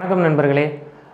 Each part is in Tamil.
வணக்கம் நண்பர்களே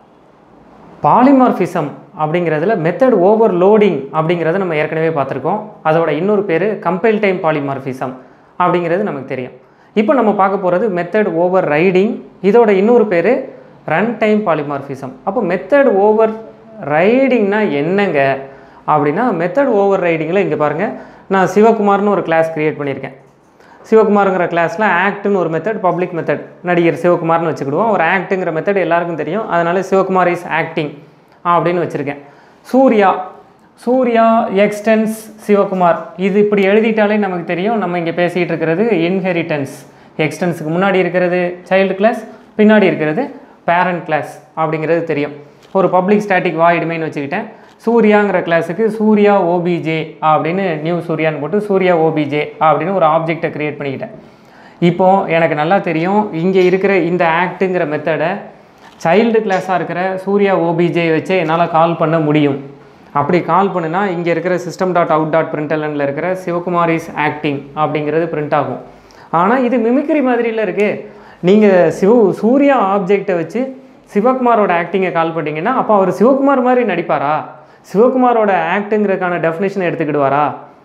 பாலிமார்ஃபிசம் அப்படிங்கிறதுல மெத்தட் ஓவர் லோடிங் அப்படிங்கிறத நம்ம ஏற்கனவே பார்த்துருக்கோம் அதோட இன்னொரு பேர் கம்பைல் டைம் பாலிமார்ஃபிசம் அப்படிங்கிறது நமக்கு தெரியும் இப்போ நம்ம பார்க்க போகிறது மெத்தட் ஓவர் ரைடிங் இதோட இன்னொரு பேர் ரன் டைம் பாலிமார்ஃபிசம் அப்போ மெத்தட் ஓவர் ரைடிங்னா என்னங்க அப்படின்னா மெத்தட் ஓவர் ரைடிங்கில் இங்கே பாருங்கள் நான் சிவகுமார்னு ஒரு கிளாஸ் க்ரியேட் பண்ணியிருக்கேன் சிவகுமாருங்கிற கிளாஸில் ஆக்ட்னு ஒரு மெத்தட் பப்ளிக் மெத்தட் நடிகர் சிவகுமார்னு வச்சுக்கிடுவோம் ஒரு ஆக்ட்டுங்கிற மெத்தட் எல்லாருக்கும் தெரியும் அதனால சிவகுமார் இஸ் ஆக்டிங் அப்படின்னு வச்சுருக்கேன் சூர்யா சூர்யா எக்ஸ்டென்ஸ் சிவகுமார் இது இப்படி எழுதிட்டாலே நமக்கு தெரியும் நம்ம இங்கே பேசிகிட்டு இருக்கிறது இன்ஹெரிட்டன்ஸ் எக்ஸ்டென்ஸுக்கு முன்னாடி இருக்கிறது சைல்டு கிளாஸ் பின்னாடி இருக்கிறது பேரண்ட் கிளாஸ் அப்படிங்கிறது தெரியும் ஒரு பப்ளிக் ஸ்டாட்டிக் வாய்டுமேன்னு வச்சுக்கிட்டேன் சூர்யாங்கிற கிளாஸுக்கு சூர்யா ஓபிஜே அப்படின்னு நியூ சூர்யான்னு போட்டு சூர்யா ஓபிஜே அப்படின்னு ஒரு ஆப்ஜெக்டை க்ரியேட் பண்ணிக்கிட்டேன் இப்போ எனக்கு நல்லா தெரியும் இங்கே இருக்கிற இந்த ஆக்ட்டுங்கிற மெத்தடை சைல்டு கிளாஸாக இருக்கிற சூர்யா ஓபிஜே வச்சு என்னால் கால் பண்ண முடியும் அப்படி கால் பண்ணுனா இங்கே இருக்கிற சிஸ்டம் டாட் அவுட் டாட் பிரிண்டலனில் இருக்கிற சிவகுமார் இஸ் ஆக்டிங் அப்படிங்கிறது பிரிண்ட் ஆகும் ஆனால் இது மிமிக்ரி மாதிரியில் இருக்குது நீங்கள் சிவ சூர்யா ஆப்ஜெக்டை வச்சு சிவகுமாரோட ஆக்டிங்கை கால் பண்ணிங்கன்னா அப்போ அவர் சிவகுமார் மாதிரி நடிப்பாரா சிவகுமாரோட ஆக்டுங்கிறதுக்கான டெஃபினேஷனை எடுத்துக்கிடுவாரா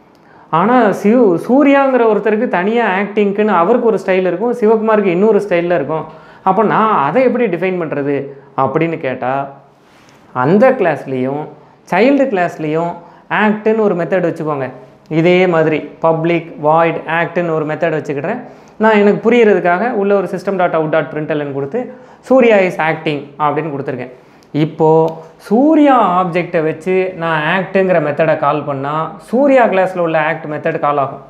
ஆனால் சிவ சூர்யாங்கிற ஒருத்தருக்கு தனியாக ஆக்டிங்க்குன்னு அவருக்கு ஒரு ஸ்டைல் இருக்கும் சிவகுமாருக்கு இன்னொரு ஸ்டைலில் இருக்கும் அப்போ நான் அதை எப்படி டிஃபைன் பண்ணுறது அப்படின்னு கேட்டால் அந்த கிளாஸ்லேயும் சைல்டு கிளாஸ்லேயும் ஆக்ட்டுன்னு ஒரு மெத்தட் வச்சுக்கோங்க இதே மாதிரி பப்ளிக் வாய்ட் ஆக்ட்டுன்னு ஒரு மெத்தட் வச்சுக்கிட்டேன் நான் எனக்கு புரியறதுக்காக உள்ள ஒரு system dot out dot println கொடுத்து சூர்யா இஸ் ஆக்டிங் அப்படின்னு கொடுத்துருக்கேன் இப்போது சூர்யா ஆப்ஜெக்டை வச்சு நான் ஆக்ட்டுங்கிற மெத்தடை கால் பண்ணால் சூர்யா கிளாஸில் உள்ள ஆக்ட் மெத்தட் கால் ஆகும்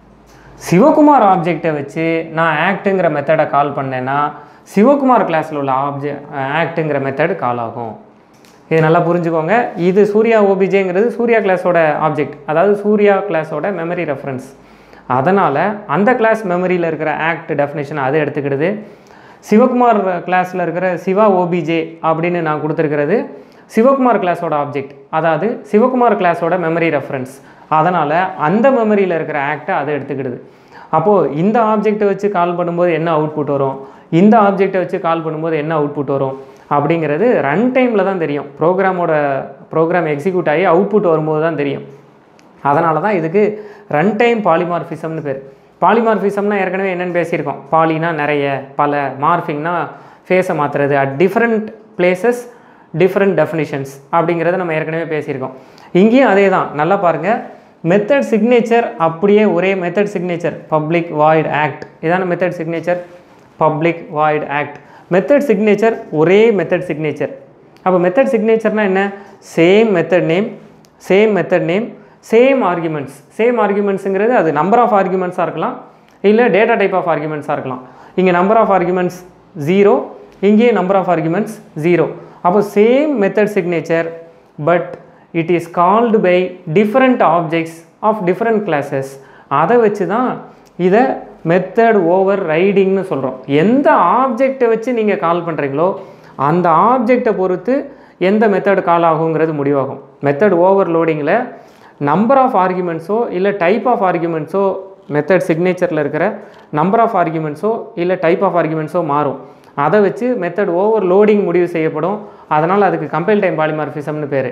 சிவகுமார் ஆப்ஜெக்டை வச்சு நான் ஆக்ட்டுங்கிற மெத்தடை கால் பண்ணேன்னா சிவகுமார் கிளாஸில் உள்ள ஆப்ஜெ ஆக்ட்டுங்கிற மெத்தட் கால் ஆகும் இது நல்லா புரிஞ்சுக்கோங்க இது சூர்யா ஓபிஜேங்கிறது சூர்யா கிளாஸோட ஆப்ஜெக்ட் அதாவது சூர்யா கிளாஸோட மெமரி ரெஃபரன்ஸ் அதனால் அந்த கிளாஸ் மெமரியில் இருக்கிற ஆக்ட் டெஃபினேஷன் அதை எடுத்துக்கிடுது சிவகுமார் கிளாஸில் இருக்கிற சிவா ஓபிஜே அப்படின்னு நான் கொடுத்துருக்கிறது சிவகுமார் கிளாஸோட ஆப்ஜெக்ட் அதாவது சிவகுமார் கிளாஸோட மெமரி ரெஃபரன்ஸ் அதனால் அந்த மெமரியில் இருக்கிற ஆக்டை அதை எடுத்துக்கிடுது அப்போது இந்த ஆப்ஜெக்டை வச்சு கால் பண்ணும்போது என்ன அவுட்புட் வரும் இந்த ஆப்ஜெக்டை வச்சு கால் பண்ணும்போது என்ன அவுட்புட் வரும் அப்படிங்கிறது ரன் டைமில் தான் தெரியும் ப்ரோக்ராமோட ப்ரோக்ராம் எக்ஸிக்யூட் ஆகி அவுட்புட் வரும்போது தான் தெரியும் அதனால தான் இதுக்கு ரன் டைம் பாலிமார்ஃபிசம்னு பேர் பாலிமார்ஃபிசம்னா ஏற்கனவே என்னென்னு பேசியிருக்கோம் பாலினா நிறைய பல மார்ஃபிங்னா ஃபேஸை மாற்றுறது at different places different definitions அப்படிங்கிறத நம்ம ஏற்கனவே பேசியிருக்கோம் இங்கேயும் அதே தான் நல்லா பாருங்கள் மெத்தட் சிக்னேச்சர் அப்படியே ஒரே method signature public void act இதான method signature public void act method signature ஒரே மெத்தட் சிக்னேச்சர் அப்போ மெத்தட் சிக்னேச்சர்னால் என்ன same method name same method name same arguments same ஆர்குமெண்ட்ஸுங்கிறது அது நம்பர் ஆஃப் ஆர்குமெண்ட்ஸாக இருக்கலாம் இல்லை டேட்டா டைப் ஆஃப் ஆர்குமெண்ட்ஸாக இருக்கலாம் இங்கே நம்பர் ஆஃப் ஆர்குமெண்ட்ஸ் ஜீரோ இங்கேயே நம்பர் ஆஃப் ஆர்குமெண்ட்ஸ் ஜீரோ அப்போ same method signature but it is called by different objects of different classes அதை வச்சு தான் இதை மெத்தட் ஓவர் ரைடிங்னு சொல்கிறோம் எந்த ஆப்ஜெக்டை வச்சு நீங்கள் கால் பண்ணுறீங்களோ அந்த ஆப்ஜெக்டை பொறுத்து எந்த மெத்தட் கால் ஆகுங்கிறது முடிவாகும் மெத்தட் ஓவர் லோடிங்கில் நம்பர் ஆஃப் ஆர்குமெண்ட்ஸோ இல்லை டைப் ஆஃப் ஆர்குமெண்ட்ஸோ மெத்தட் சிக்னேச்சரில் இருக்கிற நம்பர் ஆஃப் ஆர்குமெண்ட்ஸோ இல்லை டைப் ஆஃப் ஆர்குமெண்ட்ஸோ மாறும் அதை வச்சு மெத்தட் ஓவர் லோடிங் முடிவு செய்யப்படும் அதனால் அதுக்கு கம்பைல் டைம் பாலிமார்ஃபிசம்னு பேர்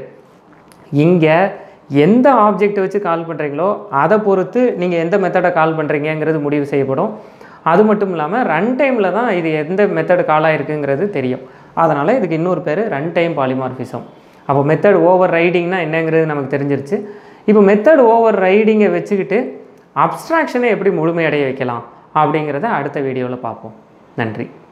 இங்கே எந்த ஆப்ஜெக்டை வச்சு கால் பண்ணுறீங்களோ அதை பொறுத்து நீங்கள் எந்த மெத்தடை கால் பண்ணுறீங்கங்கிறது முடிவு செய்யப்படும் அது மட்டும் இல்லாமல் ரன் டைமில் தான் இது எந்த மெத்தட் காலாக இருக்குங்கிறது தெரியும் அதனால் இதுக்கு இன்னொரு பேர் ரன் டைம் பாலிமார்ஃபிசம் அப்போ மெத்தட் ஓவர் ரைடிங்னா என்னங்கிறது நமக்கு தெரிஞ்சிருச்சு இப்போ மெத்தட் ஓவர் ரைடிங்கை வச்சுக்கிட்டு அப்ஸ்ட்ராக்ஷனை எப்படி முழுமையடைய வைக்கலாம் அப்படிங்கிறத அடுத்த வீடியோவில் பார்ப்போம் நன்றி